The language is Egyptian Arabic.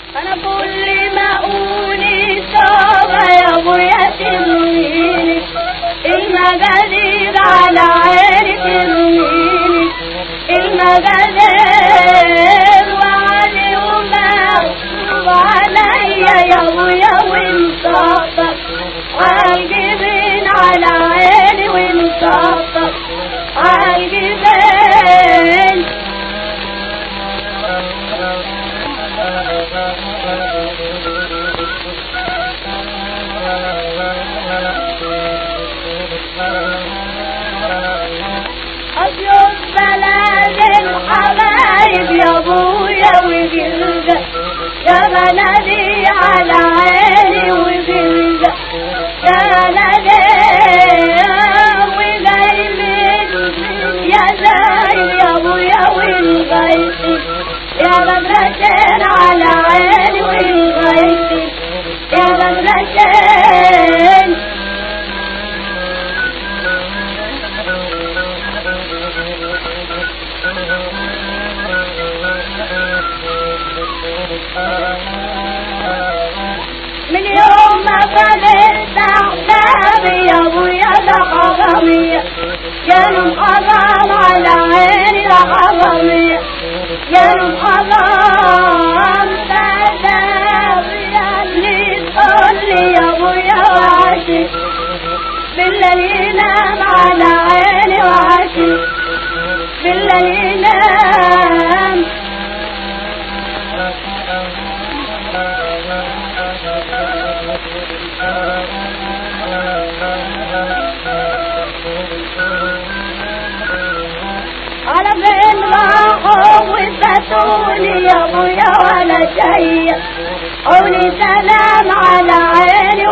انا كل ما اقول صعبة يا ابويا ترميني المجادير على عيني ترميني المجادير وعلي ومغصوب عليا يا ابويا وانصافك عالجبين على عيني وانصافك عالجبين أبيض بلد الحبايب يا ابويا وجلدة يا بلدي على عيني وجلدة يا بلدي وجاي من يا زايد يا ابويا والغيثي يا بدرتين على عيني والغيثي يا بدرتين من يوم ما فلت احبابي يا ابويا ده حرامي كانوا حرام على عيني ده حرامي كانوا حرام تدابي اللي تقول لي يا ابويا وعشي بالليل ينام على عيني وعشي بالليل ينام على فين راحوا وفاتوني يا ابويا وانا جاية قولي سلام على عيني